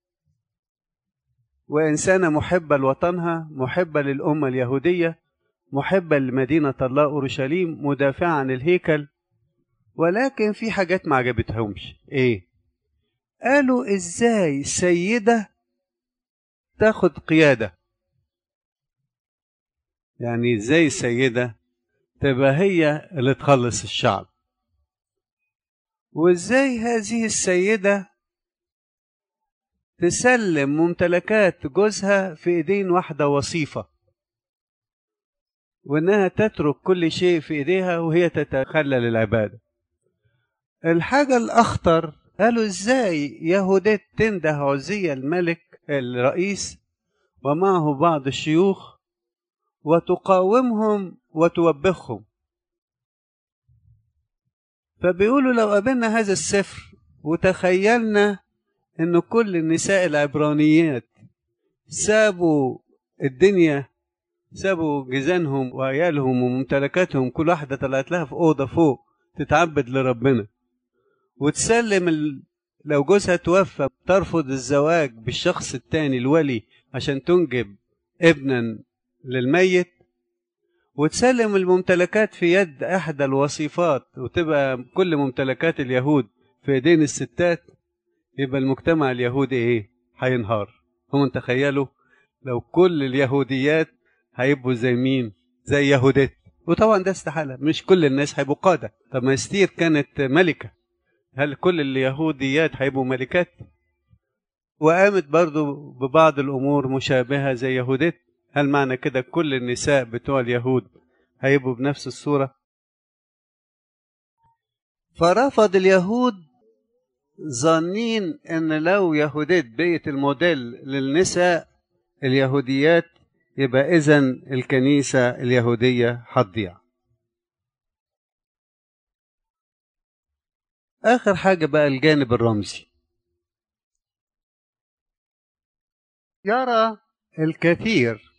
وإنسانة محبة لوطنها محبة للأمة اليهودية محبة لمدينة الله أورشليم مدافعة عن الهيكل ولكن في حاجات ما عجبتهمش إيه؟ قالوا إزاي سيدة تاخد قيادة يعني إزاي السيدة تبقى هي اللي تخلص الشعب وإزاي هذه السيدة تسلم ممتلكات جوزها في ايدين واحده وصيفه وانها تترك كل شيء في ايديها وهي تتخلى للعباده الحاجه الاخطر قالوا ازاي يهودات تنده عزية الملك الرئيس ومعه بعض الشيوخ وتقاومهم وتوبخهم فبيقولوا لو قابلنا هذا السفر وتخيلنا ان كل النساء العبرانيات سابوا الدنيا سابوا جيزانهم وعيالهم وممتلكاتهم كل واحده طلعت لها في اوضه فوق تتعبد لربنا وتسلم ال... لو جوزها توفى ترفض الزواج بالشخص التاني الولي عشان تنجب ابنا للميت وتسلم الممتلكات في يد احدى الوصيفات وتبقى كل ممتلكات اليهود في ايدين الستات يبقى المجتمع اليهودي ايه هينهار هم تخيلوا لو كل اليهوديات هيبقوا زي مين زي يهودات وطبعا ده استحاله مش كل الناس هيبقوا قاده طب ما استير كانت ملكه هل كل اليهوديات هيبقوا ملكات وقامت برضو ببعض الامور مشابهه زي يهودات هل معنى كده كل النساء بتوع اليهود هيبقوا بنفس الصوره فرفض اليهود ظانين ان لو يهوديت بقيت الموديل للنساء اليهوديات يبقى اذا الكنيسه اليهوديه هتضيع اخر حاجه بقى الجانب الرمزي يرى الكثير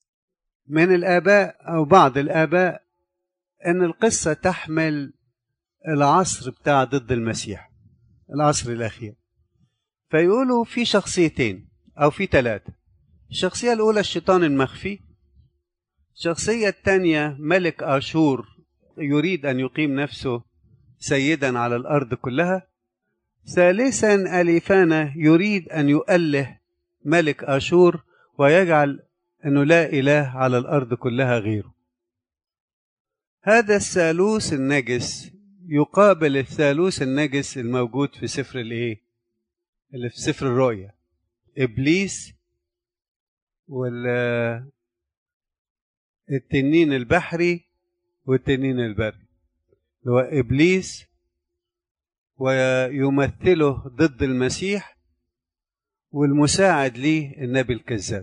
من الاباء او بعض الاباء ان القصه تحمل العصر بتاع ضد المسيح العصر الأخير فيقولوا في شخصيتين أو في ثلاثة الشخصية الأولى الشيطان المخفي الشخصية الثانية ملك آشور يريد أن يقيم نفسه سيدا على الأرض كلها ثالثا أليفانا يريد أن يؤله ملك آشور ويجعل أنه لا إله على الأرض كلها غيره هذا الثالوث النجس يقابل الثالوث النجس الموجود في سفر الايه اللي في سفر الرؤيا ابليس وال التنين البحري والتنين البري اللي هو ابليس ويمثله ضد المسيح والمساعد ليه النبي الكذاب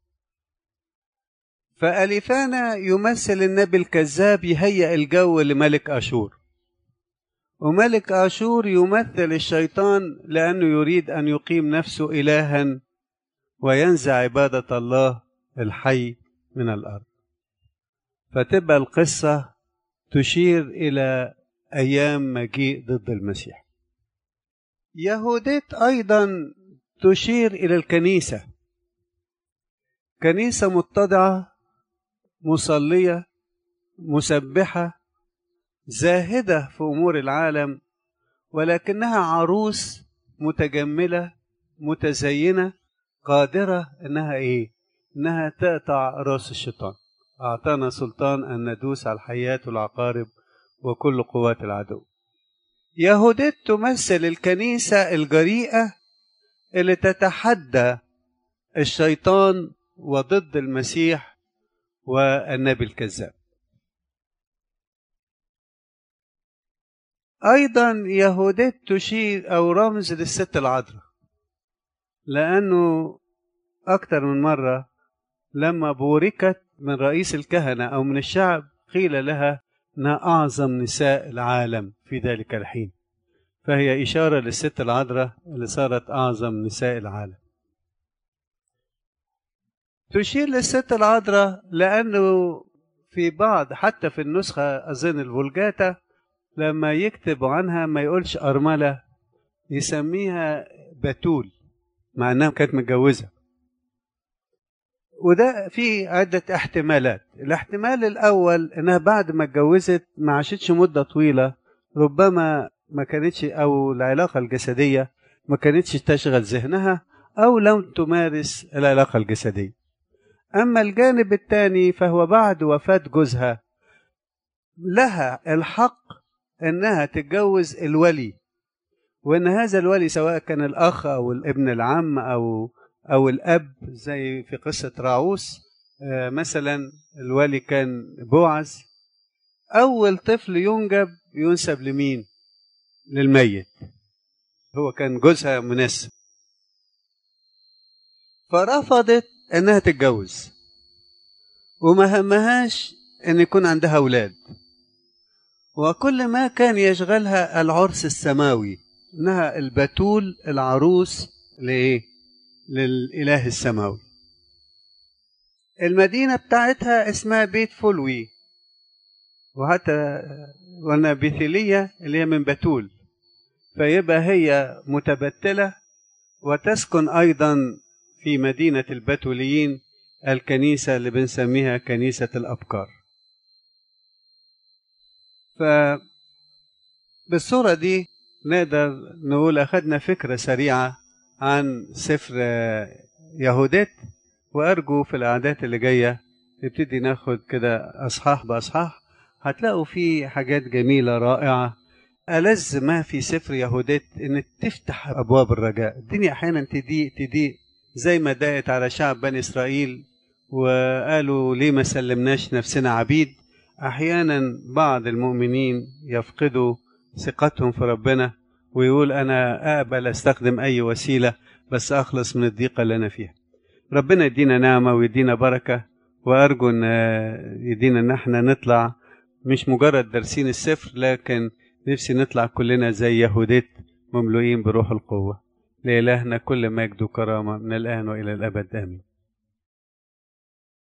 فأليفانا يمثل النبي الكذاب يهيئ الجو لملك أشور وملك آشور يمثل الشيطان لأنه يريد أن يقيم نفسه إلها وينزع عبادة الله الحي من الأرض فتبقى القصة تشير إلى أيام مجيء ضد المسيح يهوديت أيضا تشير إلى الكنيسة كنيسة متضعة مصلية مسبحة زاهدة في أمور العالم ولكنها عروس متجملة متزينة قادرة إنها إيه؟ إنها تقطع رأس الشيطان أعطانا سلطان أن ندوس على الحياة والعقارب وكل قوات العدو يهوديت تمثل الكنيسة الجريئة اللي تتحدى الشيطان وضد المسيح والنبي الكذاب أيضا يهوديت تشير أو رمز للست العذراء لأنه أكثر من مرة لما بوركت من رئيس الكهنة أو من الشعب قيل لها أنها أعظم نساء العالم في ذلك الحين فهي إشارة للست العذراء اللي صارت أعظم نساء العالم تشير للست العذراء لأنه في بعض حتى في النسخة أظن الفولجاتا لما يكتب عنها ما يقولش أرملة يسميها بتول مع أنها كانت متجوزة وده في عدة احتمالات الاحتمال الأول إنها بعد ما اتجوزت ما عاشتش مدة طويلة ربما ما كانتش أو العلاقة الجسدية ما كانتش تشغل ذهنها أو لم تمارس العلاقة الجسدية أما الجانب الثاني فهو بعد وفاة جوزها لها الحق انها تتجوز الولي وان هذا الولي سواء كان الاخ او الابن العم او او الاب زي في قصه راعوس مثلا الولي كان بوعز اول طفل ينجب ينسب لمين للميت هو كان جوزها مناسب فرفضت انها تتجوز وما همهاش ان يكون عندها اولاد وكل ما كان يشغلها العرس السماوي انها البتول العروس لايه للاله السماوي المدينه بتاعتها اسمها بيت فلوي وحتى وانا بيثيليه اللي هي من بتول فيبقى هي متبتله وتسكن ايضا في مدينه البتوليين الكنيسه اللي بنسميها كنيسه الابكار ف بالصورة دي نقدر نقول أخذنا فكرة سريعة عن سفر يهودات وأرجو في الأعداد اللي جاية نبتدي ناخد كده أصحاح بأصحاح هتلاقوا فيه حاجات جميلة رائعة ألذ ما في سفر يهودات إن تفتح أبواب الرجاء الدنيا أحيانا تضيق تضيق زي ما ضاقت على شعب بني إسرائيل وقالوا ليه ما سلمناش نفسنا عبيد احيانا بعض المؤمنين يفقدوا ثقتهم في ربنا ويقول انا اقبل استخدم اي وسيله بس اخلص من الضيقه اللي انا فيها ربنا يدينا نعمه ويدينا بركه وارجو ان يدينا ان احنا نطلع مش مجرد دارسين السفر لكن نفسي نطلع كلنا زي يهوديت مملوئين بروح القوه لإلهنا كل مجد وكرامه من الان والى الابد امين